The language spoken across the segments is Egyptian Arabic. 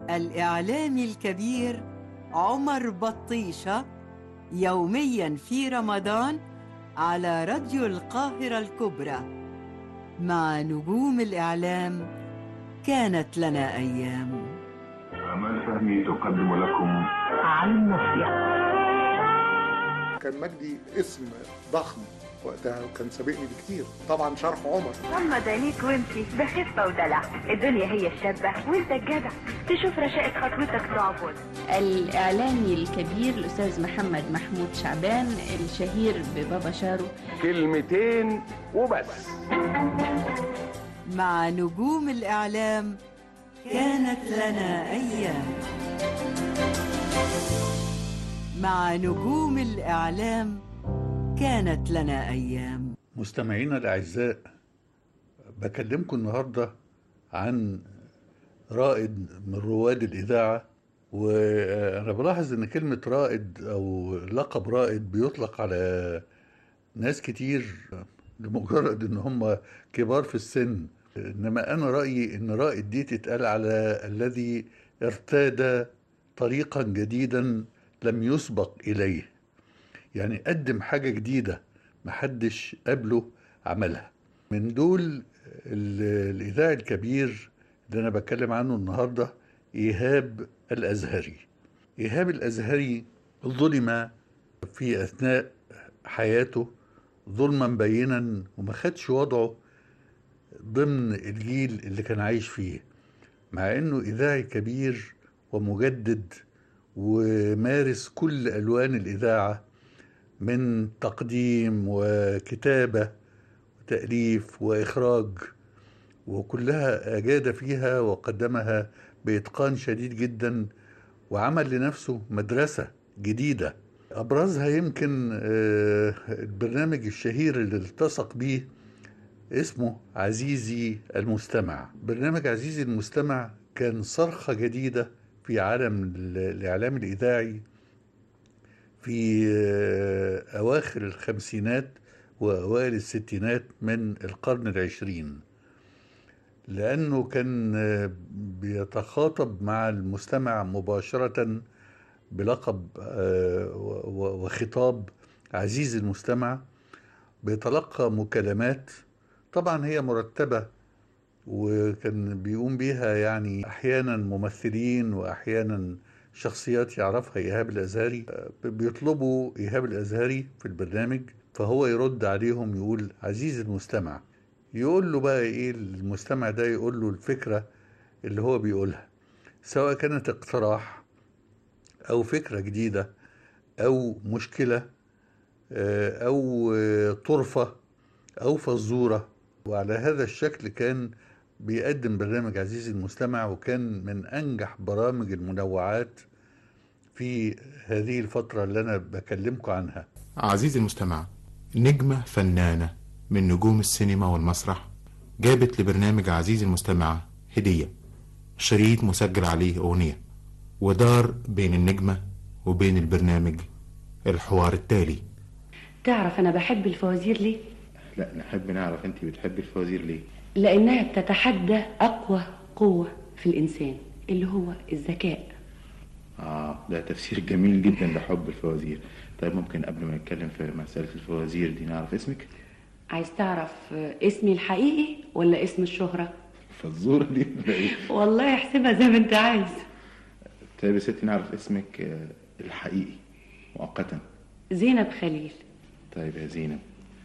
الإعلامي الكبير عمر بطيشة يوميا في رمضان على راديو القاهرة الكبرى مع نجوم الإعلام كانت لنا أيام أمال فهمي تقدم لكم على النصيحة كان مجدي اسم ضخم وقتها وكان سابقني بكتير طبعا شرح عمر غمض عينيك وامشي بخفة ودلع الدنيا هي الشابة وانت الجدع تشوف رشاقة خطوتك تعبد الإعلامي الكبير الأستاذ محمد محمود شعبان الشهير ببابا شارو كلمتين وبس مع نجوم الإعلام كانت لنا أيام مع نجوم الإعلام كانت لنا أيام مستمعينا الأعزاء بكلمكم النهاردة عن رائد من رواد الإذاعة وأنا بلاحظ إن كلمة رائد أو لقب رائد بيطلق على ناس كتير لمجرد إن هم كبار في السن إنما أنا رأيي إن رائد دي تتقال على الذي ارتاد طريقا جديدا لم يسبق إليه يعني قدم حاجة جديدة محدش قبله عملها من دول ال- الإذاعي الكبير اللي أنا بتكلم عنه النهاردة إيهاب الأزهري إيهاب الأزهري ظلم في أثناء حياته ظلما بينا وما خدش وضعه ضمن الجيل اللي كان عايش فيه مع انه اذاعي كبير ومجدد ومارس كل الوان الاذاعه من تقديم وكتابه وتاليف واخراج وكلها اجاد فيها وقدمها باتقان شديد جدا وعمل لنفسه مدرسه جديده ابرزها يمكن آه، البرنامج الشهير اللي التصق بيه اسمه عزيزي المستمع برنامج عزيزي المستمع كان صرخة جديدة في عالم ال- الإعلام الإذاعي في آه، أواخر الخمسينات وأوائل الستينات من القرن العشرين لأنه كان آه، بيتخاطب مع المستمع مباشرة بلقب آه، و- و- وخطاب عزيز المستمع بيتلقى مكالمات طبعا هي مرتبة وكان بيقوم بيها يعني أحيانا ممثلين وأحيانا شخصيات يعرفها إيهاب الأزهري بيطلبوا إيهاب الأزهري في البرنامج فهو يرد عليهم يقول عزيز المستمع يقول له بقى إيه المستمع ده يقول له الفكرة اللي هو بيقولها سواء كانت اقتراح أو فكرة جديدة أو مشكلة آه، أو آه، طرفة أو فزورة وعلى هذا الشكل كان بيقدم برنامج عزيزي المستمع وكان من أنجح برامج المنوعات في هذه الفترة اللي أنا بكلمكم عنها عزيزي المستمع نجمة فنانة من نجوم السينما والمسرح جابت لبرنامج عزيزي المستمع هدية شريط مسجل عليه أغنية ودار بين النجمة وبين البرنامج الحوار التالي تعرف أنا بحب الفوازير ليه؟ لا نحب نعرف انت بتحبي الفوازير ليه لأنها بتتحدى أقوى قوة في الإنسان اللي هو الذكاء اه ده تفسير جميل جدا لحب الفوازير طيب ممكن قبل ما نتكلم في مسألة الفوازير دي نعرف اسمك عايز تعرف اسمي الحقيقي ولا اسم الشهرة؟ فزورة دي ولا ايه والله احسبها زي ما أنت عايز طيب يا ستي نعرف اسمك آه، الحقيقي مؤقتا زينب خليل طيب يا زينب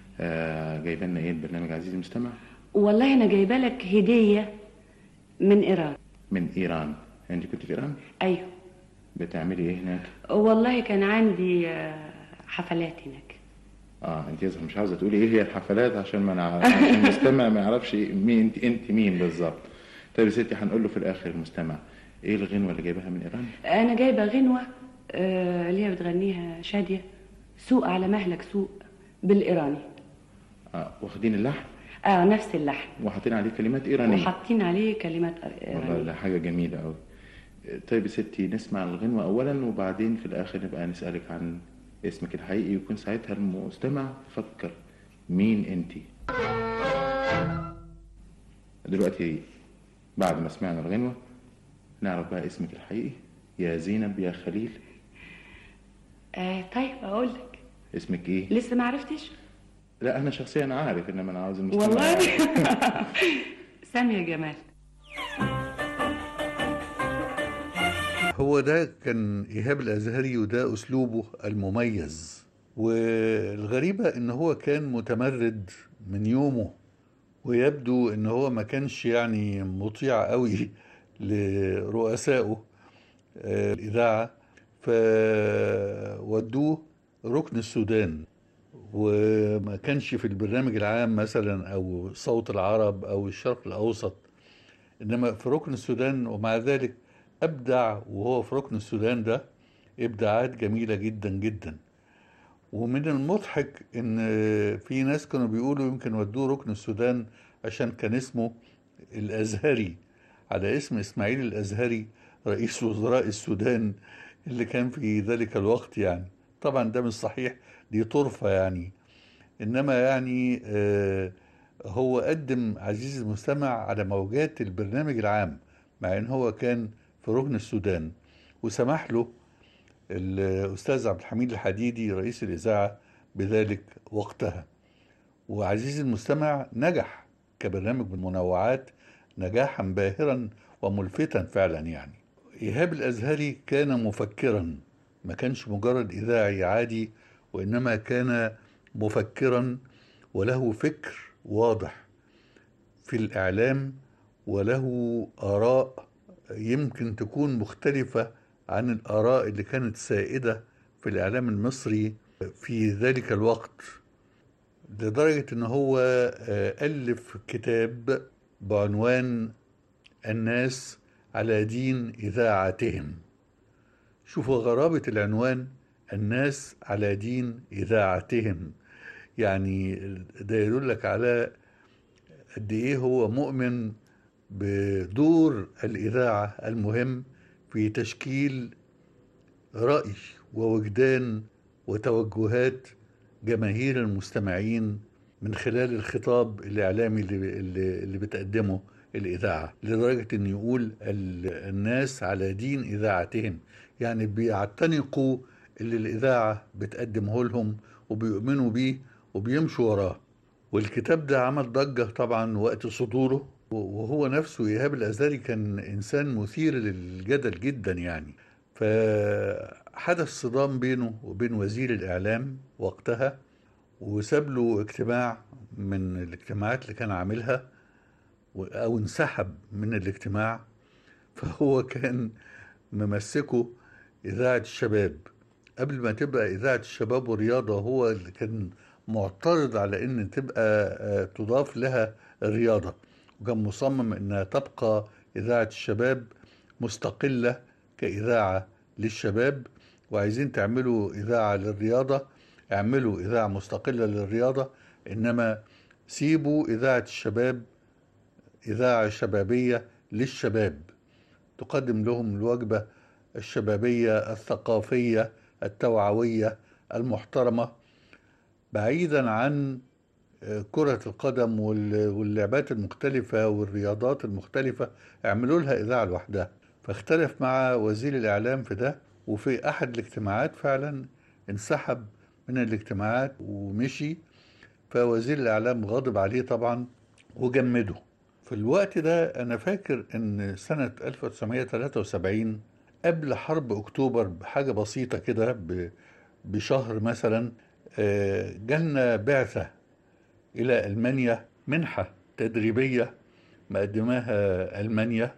آه جايبه لنا ايه البرنامج عزيزي المستمع والله أنا جايبة لك هدية من إيران من ايران انت كنت في ايران أيوه بتعملي ايه هناك والله كان عندي آه، حفلات هناك اه انت يظهر مش عاوزه تقولي ايه هي الحفلات عشان ما نعرف عشان المستمع ما يعرفش مين انت انت مين بالظبط طيب يا ستي هنقول له في الاخر المستمع ايه الغنوه اللي جايبها من ايران أنا جايبة غنوة آه، اللي هي بتغنيها شادية سوق على مهلك سوق بالإيراني آه واخدين اللحن اه نفس اللحن وحاطين عليه كلمات ايرانيه وحاطين عليه كلمات والله إيرانية ده حاجه جميله قوي طيب يا ستي نسمع الغنوه اولا وبعدين في الاخر نبقى نسالك عن اسمك الحقيقي ويكون ساعتها المستمع فكر مين انت دلوقتي بعد ما سمعنا الغنوه نعرف بقى اسمك الحقيقي يا زينب يا خليل آه طيب اقول لك اسمك ايه لسه ما عرفتش لا انا شخصيا عارف انما انا عاوز المستمع والله سامية جمال هو ده كان إيهاب الأزهري وده أسلوبه المميز والغريبة إن هو كان متمرد من يومه ويبدو إن هو ما كانش يعني مطيع قوي لرؤسائه آه، الإذاعة فودوه ركن السودان وما كانش في البرنامج العام مثلا أو صوت العرب أو الشرق الأوسط إنما في ركن السودان ومع ذلك أبدع وهو في ركن السودان ده إبداعات جميلة جدا جدا ومن المضحك إن في ناس كانوا بيقولوا يمكن ودوه ركن السودان عشان كان اسمه الأزهري على اسم إسماعيل الأزهري رئيس وزراء السودان اللي كان في ذلك الوقت يعني طبعا ده مش صحيح دي طرفة يعني إنما يعني آه هو قدم عزيزي المستمع على موجات البرنامج العام مع إن هو كان في ركن السودان وسمح له الأستاذ عبد الحميد الحديدي رئيس الإذاعة بذلك وقتها وعزيزي المستمع نجح كبرنامج من المنوعات نجاحا باهرا وملفتا فعلا يعني إيهاب الأزهري كان مفكرا ما كانش مجرد إذاعي عادي وإنما كان مفكرا وله فكر واضح في الإعلام وله آراء يمكن تكون مختلفة عن الآراء اللي كانت سائدة في الإعلام المصري في ذلك الوقت لدرجة إن هو آه، ألف كتاب بعنوان الناس على دين إذاعتهم شوفوا غرابة العنوان الناس على دين إذاعتهم يعني ده يدلك على قد إيه هو مؤمن بدور الإذاعة المهم في تشكيل رأي ووجدان وتوجهات جماهير المستمعين من خلال الخطاب الإعلامي اللي, اللي اللي بتقدمه الإذاعة لدرجة أن يقول ال- الناس على دين إذاعتهم يعني بيعتنقوا اللي الإذاعة بتقدمه لهم وبيؤمنوا بيه وبيمشوا وراه والكتاب ده عمل ضجة طبعا وقت صدوره وهو نفسه إيهاب الأزهري كان إنسان مثير للجدل جدا يعني فحدث صدام بينه وبين وزير الإعلام وقتها وساب له اجتماع من الاجتماعات اللي كان عاملها و- أو انسحب من الاجتماع فهو كان ممسكه إذاعة الشباب قبل ما تبقى إذاعة الشباب والرياضة هو اللي كان معترض على إن تبقى آه، تضاف لها الرياضة وكان مصمم إنها تبقى إذاعة الشباب مستقلة كإذاعة للشباب وعايزين تعملوا إذاعة للرياضة اعملوا إذاعة مستقلة للرياضة إنما سيبوا إذاعة الشباب إذاعة شبابية للشباب تقدم لهم الوجبة الشبابية الثقافية التوعوية المحترمة بعيدا عن آه، كرة القدم وال- واللعبات المختلفة والرياضات المختلفة اعملوا لها إذاعة لوحدها فاختلف مع وزير الإعلام في ده وفي أحد الاجتماعات فعلا انسحب من الاجتماعات ومشي فوزير الإعلام غاضب عليه طبعا وجمده في الوقت ده أنا فاكر إن سنة 1973 قبل حرب أكتوبر بحاجة بسيطة كده ب- بشهر مثلا آه، جالنا بعثة إلى ألمانيا منحة تدريبية مقدماها ألمانيا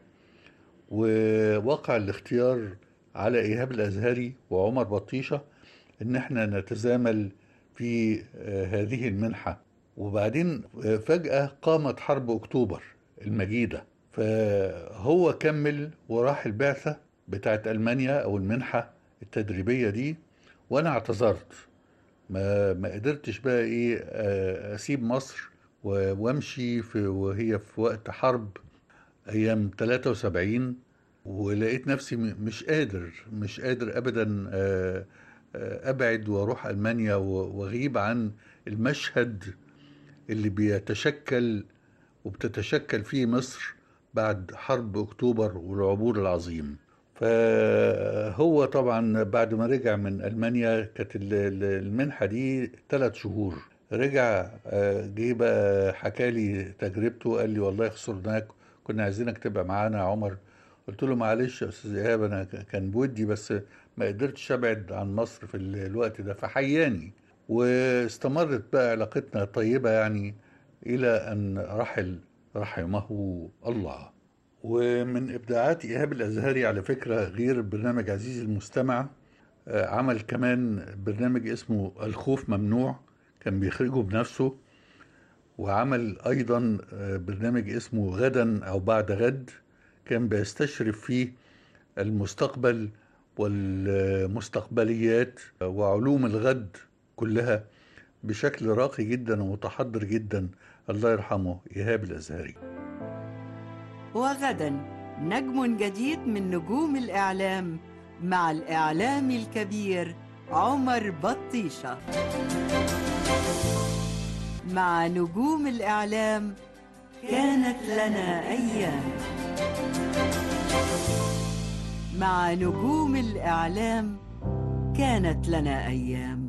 ووقع الاختيار على إيهاب الأزهري وعمر بطيشة إن احنا نتزامل في آه، هذه المنحة وبعدين آه، فجأة قامت حرب أكتوبر المجيدة فهو كمل وراح البعثة بتاعت ألمانيا أو المنحة التدريبية دي وأنا اعتذرت ما ما قدرتش بقى ايه آه، اسيب مصر و- وامشي في وهي في وقت حرب ايام 73 ولقيت نفسي م- مش قادر مش قادر ابدا آه، آه، ابعد واروح المانيا و- واغيب عن المشهد اللي بيتشكل وبتتشكل فيه مصر بعد حرب أكتوبر والعبور العظيم فهو طبعا بعد ما رجع من ألمانيا كانت ال- ال- المنحة دي ثلاث شهور رجع آه، جه بقى حكى لي تجربته قال لي والله خسرناك كنا عايزينك تبقى معانا يا عمر قلت له معلش يا استاذ ايهاب انا ك- كان بودي بس ما قدرتش ابعد عن مصر في ال- الوقت ده فحياني واستمرت بقى علاقتنا طيبة يعني إلى أن رحل رحمه الله ومن إبداعات إيهاب الأزهري على فكرة غير برنامج عزيزي المستمع آه، عمل كمان برنامج اسمه الخوف ممنوع كان بيخرجه بنفسه وعمل أيضا آه، برنامج اسمه غدا أو بعد غد كان بيستشرف فيه المستقبل والمستقبليات وعلوم الغد كلها بشكل راقي جدا ومتحضر جدا الله يرحمه إيهاب الأزهري وغدا نجم جديد من نجوم الإعلام مع الإعلامي الكبير عمر بطيشة مع نجوم الإعلام كانت لنا أيام مع نجوم الإعلام كانت لنا أيام